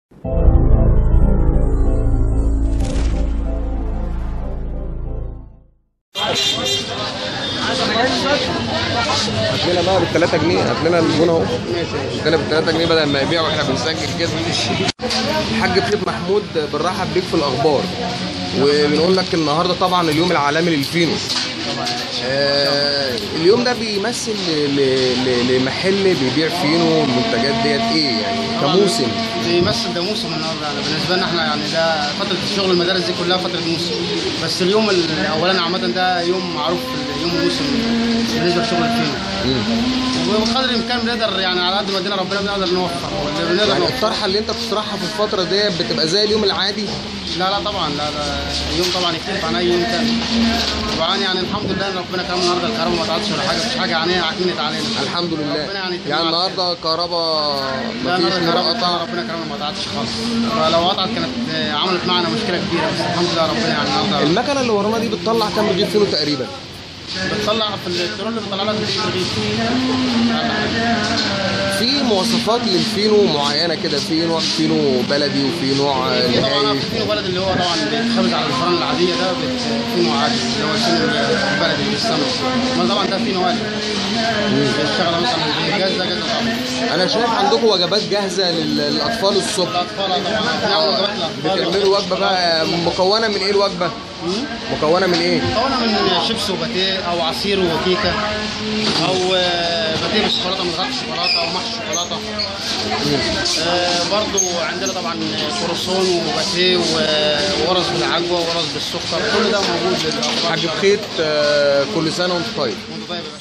هات لنا بقى بال 3 جنيه هات لنا البون اهو هات لنا بال 3 جنيه بدل ما يبيع واحنا بنسجل كده الحاج فيليب محمود بنرحب بيك في الاخبار وبنقول لك النهارده طبعا اليوم العالمي للفينو آه اليوم ده بيمثل ل- ل- ل- لمحل بيبيع فينو المنتجات ديت ايه يعني كموسم بيمثل ده موسم النهارده يعني بالنسبه لنا احنا يعني ده فتره الشغل المدارس دي كلها فتره موسم بس اليوم الاولاني عامه ده يوم معروف يوم الموسم بالنسبه لشغل الفيلم وبقدر الامكان بنقدر يعني على قد ما ادينا ربنا بنقدر نوفق واللي بنقدر يعني نوفق الطرحه اللي انت بتطرحها في الفتره ديت بتبقى زي اليوم العادي لا لا طبعا لا لا اليوم طبعا يختلف عن اي يوم تاني طبعا يعني الحمد لله ان ربنا كرم النهارده الكهرباء ما تعطش ولا حاجه مفيش حاجه يعني عكنت علينا الحمد لله ربنا يعني يتمم يعني على النهارده كهرباء لا مفيش النهارده نور الكهرباء قطع ربنا كرمنا ما تعطش خالص فلو قطعت كانت آه، عملت معنا مشكله كبيره بس الحمد لله ربنا يعني النهارده المكنه اللي ورانا دي بتطلع كام رغيف فينو تقريبا بتطلع في الترول اللي بتطلع لها 200 رغيف في مواصفات للفينو معينه كده في نوع فينو بلدي وفي نوع آه، في طبعا نهائي في فينو بلد اللي هو طبعا بيتخبز على الفرن العاديه ده بت- فينو عادي اللي هو الفينو البلدي في السمك امال طبعا ده فينو عادي بيشتغل مثلا بالجاز ده جاز طبعا انا شايف عندكم وجبات جاهزه لل- للاطفال الصبح الاطفال طبعا بنعمل وجبات الاطفال بتعملوا وجبه بقى مكونه من ايه الوجبه مكونه من ايه مكونه من شيبس وباتيه او عصير وكيكه او آه، باتيه بالشوكولاته من غير شوكولاته او محشي شوكولاته آه، برضو عندنا طبعا كروسون وباتيه و- ورز بالعجوه ورز بالسكر كل ده موجود للاطفال حاج بخيت آه، كل سنه وانت طيب وانت طيب يا باشا.